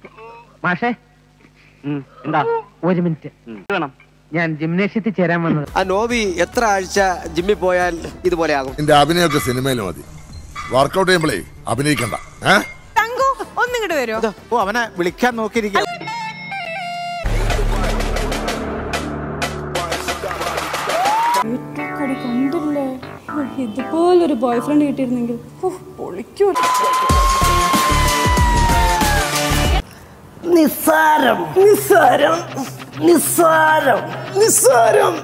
മാഷേ എന്താ ഒരു മിനിറ്റ് വേണം ഞാൻ ജിംനേഷ്യത്തിൽ ചേരാൻ വന്നത് ആ നോബി എത്ര ആഴ്ച ജിമ്മിൽ പോയാൽ ഇതുപോലെ ആകും നിന്റെ അഭിനയൊക്കെ സിനിമയിൽ മതി വർക്കൗട്ട് ചെയ്യുമ്പോഴേ അഭിനയിക്കണ്ട ഏ തങ്കു ഒന്നിങ്ങോട്ട് വരുമോ ഓ അവനെ വിളിക്കാൻ നോക്കിയിരിക്കുക കടി കണ്ടില്ലേ ഇതുപോലൊരു ബോയ് ഫ്രണ്ട് കിട്ടിയിരുന്നെങ്കിൽ പൊളിക്കൂ നിസ്സാരം നിസ്സാരം നിസ്സാരം നിസ്സാരം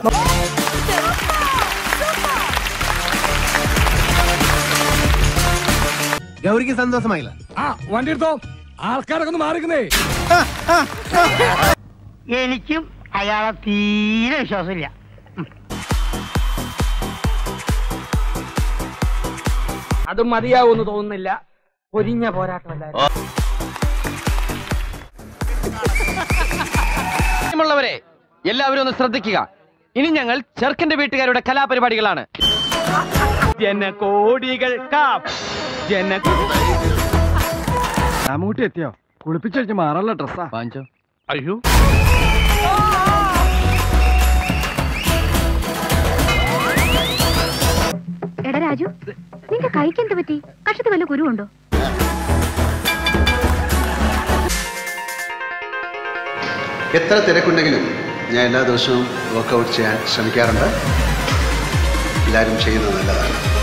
ഗൗരിക്ക് സന്തോഷമായില്ല എനിക്കും അയാളെ തീരെ വിശ്വാസമില്ല അതും മതിയാവൂന്ന് തോന്നുന്നില്ല പൊരിഞ്ഞ പോരാട്ടമല്ല ഉള്ളവരെ എല്ലാവരും ഒന്ന് ശ്രദ്ധിക്കുക ഇനി ഞങ്ങൾ ചെറുക്കന്റെ വീട്ടുകാരുടെ കലാപരിപാടികളാണ് ജനകോടികൾ ജന രാമൂട്ടി എത്തിയോ കുളിപ്പിച്ചഴിച്ച് മാറാനുള്ള ഡ്രസ്സാ വാങ്ങിച്ചോ അയ്യോ എടാ രാജു നിന്റെ കൈക്ക് എന്ത് പറ്റി കഷത്ത് വല്ല കുരുവുണ്ടോ എത്ര തിരക്കുണ്ടെങ്കിലും ഞാൻ എല്ലാ ദിവസവും വർക്കൗട്ട് ചെയ്യാൻ ശ്രമിക്കാറുണ്ട് എല്ലാവരും ചെയ്യുന്നത് നല്ലതാണ്